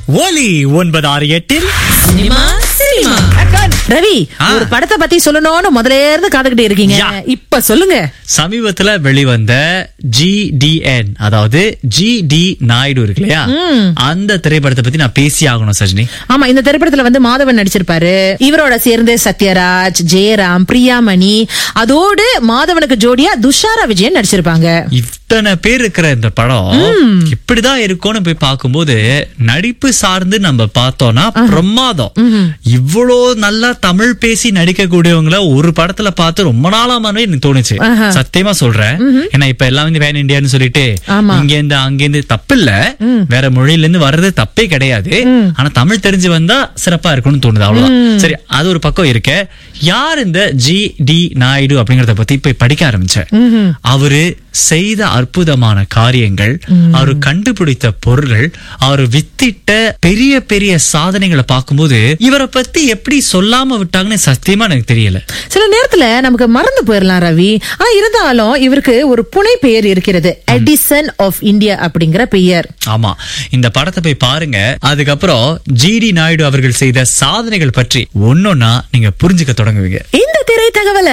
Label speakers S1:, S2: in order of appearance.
S1: ஒலி ஒன்பது ஆறு எட்டில்
S2: சினிமா சினிமா
S3: ரவி
S1: ஆ.
S3: ஒரு படத்தை பத்தி சொல்லணும்னு முதல்ல இருந்து காத்துக்கிட்டு இருக்கீங்க
S1: யா.
S3: இப்ப சொல்லுங்க
S1: சமீபத்துல வெளிவந்த ஜிடிஎன் அதாவது ஜி டி நாயுடு இருக்கு இல்லையா அந்த திரைப்படத்தை பத்தி நான் பேசி ஆகணும் சஜினி
S3: ஆமா இந்த திரைப்படத்துல வந்து மாதவன் நடிச்சிருப்பாரு இவரோட சேர்ந்து சத்யராஜ் ஜெயராம் பிரியாமணி அதோடு மாதவனுக்கு ஜோடியா துஷாரா விஜயன் நடிச்சிருப்பாங்க
S1: இத்தனை பேர் இருக்கிற இந்த படம் இப்படிதான் இருக்கும்னு போய் பார்க்கும்போது நடிப்பு சார்ந்து நம்ம பார்த்தோம்னா பிரமாதம் இவ்வளோ நல்லா தமிழ் பேசி நடிக்கக்கூடியவங்கள ஒரு படத்துல பார்த்து ரொம்ப நாளா மாதிரி எனக்கு தோணுச்சு
S3: ஆஹா.
S1: சத்தியமா சொல்றேன் ஏன்னா இப்ப எல்லாம் வந்து வேன் இந்தியான்னு சொல்லிட்டு
S3: ஆமா.
S1: இங்க இருந்து அங்க இருந்து தப்பு இல்ல வேற மொழியில இருந்து வர்றது தப்பே கிடையாது ஆனா தமிழ் தெரிஞ்சு வந்தா சிறப்பா இருக்கும்னு தோணுது அவ்வளவுதான் சரி அது ஒரு பக்கம் இருக்க யார் இந்த ஜி டி நாயுடு அப்படிங்கறத பத்தி போய் படிக்க ஆரம்பிச்சேன் அவரு செய்த அற்புதமான காரியங்கள் அவர் கண்டுபிடித்த பொருள்கள் அவர் வித்திட்ட பெரிய பெரிய சாதனைகளை பார்க்கும்போது இவரை பத்தி எப்படி சொல்லாம விட்டாங்கன்னு சத்தியமா எனக்கு தெரியல
S3: சில நேரத்துல நமக்கு மறந்து போயிடலாம் ரவி ஆனா இருந்தாலும் இவருக்கு ஒரு புனை பெயர் இருக்கிறது எடிசன் ஆஃப் இந்தியா அப்படிங்கிற பெயர்
S1: ஆமா இந்த படத்தை போய் பாருங்க அதுக்கப்புறம் ஜிடி நாயுடு அவர்கள் செய்த சாதனைகள் பற்றி ஒன்னொன்னா நீங்க புரிஞ்சுக்க தொடங்குவீங்க
S3: இந்த திரை தகவலை